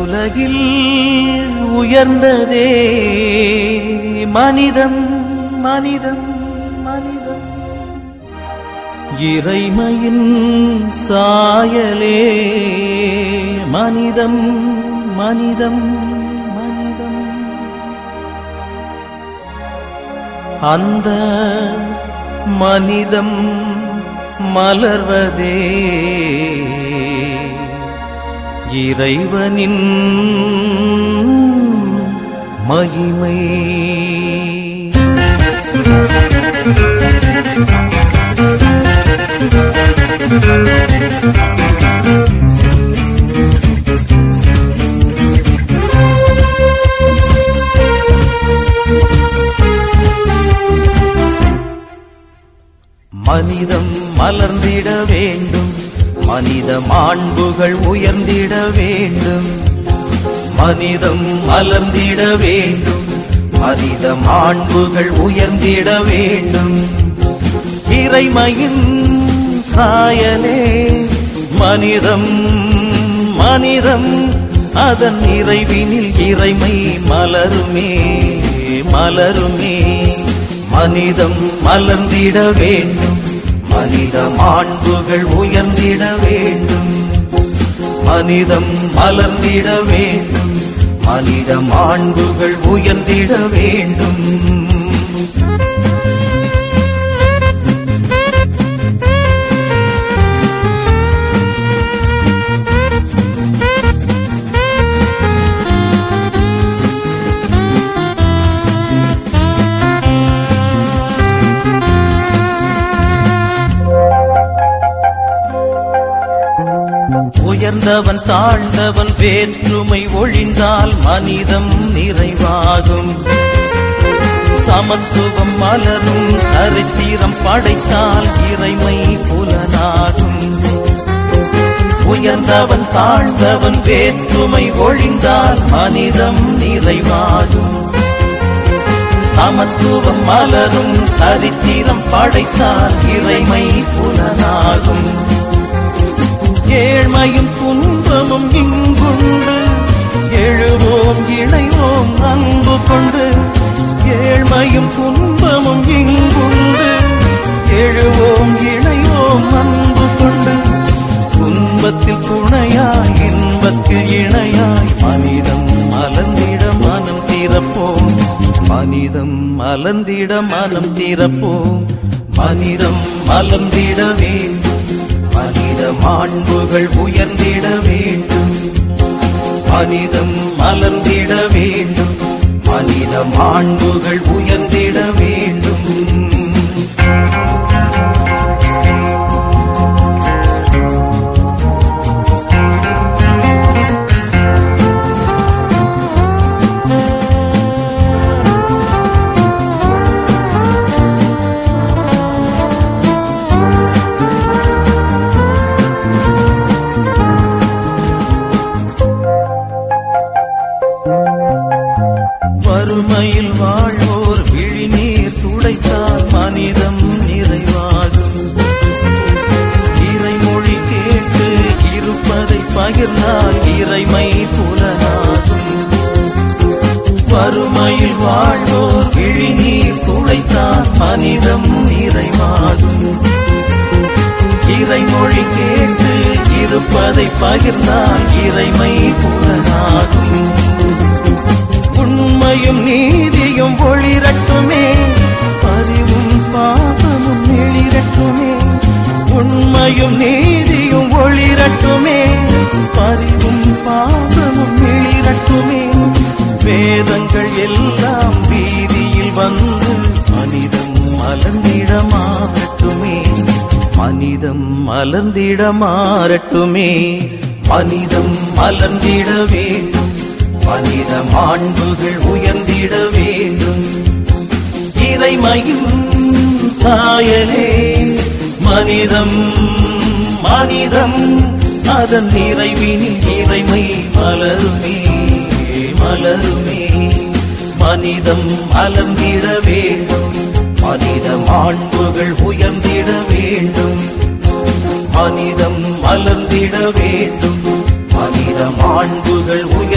உலகில் உயர்ந்ததே மனிதம் மனிதம் மனிதம் இறைமையின் சாயலே மனிதம் மனிதம் மனிதம் அந்த மனிதம் மலர்வதே இறைவனின் மகிமை மனிதம் மலர்ந்திட வேண்டும் மனித மாண்புகள் உயர்ந்திட வேண்டும் மனிதம் மலர்ந்திட வேண்டும் மனித மாண்புகள் உயர்ந்திட வேண்டும் இறைமையின் சாயலே மனிதம் மனிதம் அதன் இறைவினில் இறைமை மலருமே மலருமே மனிதம் மலர்ந்திட வேண்டும் மனித மாண்புகள் உயர்ந்திட வேண்டும் மனிதம் மலர்ந்திட வேண்டும் மனித மாண்புகள் உயர்ந்திட வேண்டும் உயர்ந்தவன் தாழ்ந்தவன் வேற்றுமை ஒழிந்தால் மனிதம் நிறைவாகும் சமத்துவம் மலரும் சரித்திரம் படைத்தால் இறைமை புலனாகும் உயர்ந்தவன் தாழ்ந்தவன் வேற்றுமை ஒழிந்தால் மனிதம் நிறைவாகும் சமத்துவம் மலரும் சரித்திரம் படைத்தால் இறைமை புலனாகும் ஏழ்மையும் துன்பமும் இங்குண்டு எழுவோம் இணைவோம் அன்பு கொண்டு ஏழ்மையும் துன்பமும் இங்குண்டு எழுவோம் இணைவோம் அன்பு கொண்டு துன்பத்தில் துணையாய் இன்பத்தில் இணையாய் மனிதம் மலர்ந்திட மனம் திறப்போம் மனிதம் மலர்ந்திட மனம் திறப்போம் மனிதம் மலர்ந்திட வேண்டும் மனித மாண்புகள் உயர்ந்திட வேண்டும் மனிதம் மலர்ந்திட வேண்டும் மனித மாண்புகள் உயர்ந்திட வேண்டும் வறுமையில் வாழ்வோர் விழிநீர் துடைத்தால் மனிதம் நிறைவாகும் இறைமொழி கேட்டு இருப்பதை பகிர்ந்தால் இறைமை புலனாகும் வறுமையில் வாழ்வோர் விழிநீர் துடைத்தால் மனிதம் நிறைவாகும் இறைமொழி கேட்டு இருப்பதை பகிர்ந்தால் இறைமை புலனாகும் உண்மையும் நீதியும் ஒளிரட்டுமே பதிவும் பாசமும் எழிரட்டுமே உண்மையும் நீதியும் ஒளிரட்டுமே பதிவும் பாசமும் எழிரட்டுமே வேதங்கள் எல்லாம் வீதியில் வந்து மனிதம் மலர்ந்திட மாறட்டுமே மனிதம் மலர்ந்திட மாறட்டுமே மனிதம் மலர்ந்திட வேண்டும் மனித மாண்புகள் உயர்ந்திட வேண்டும் இறைமையும் சாயலே மனிதம் மனிதம் அதன் நிறைவினில் இறைமை மலருமே மலருமே மனிதம் மலர்ந்திட வேண்டும் மனித மாண்புகள் உயர்ந்திட வேண்டும் மனிதம் மலர்ந்திட வேண்டும் மனித மாண்புகள் உயர்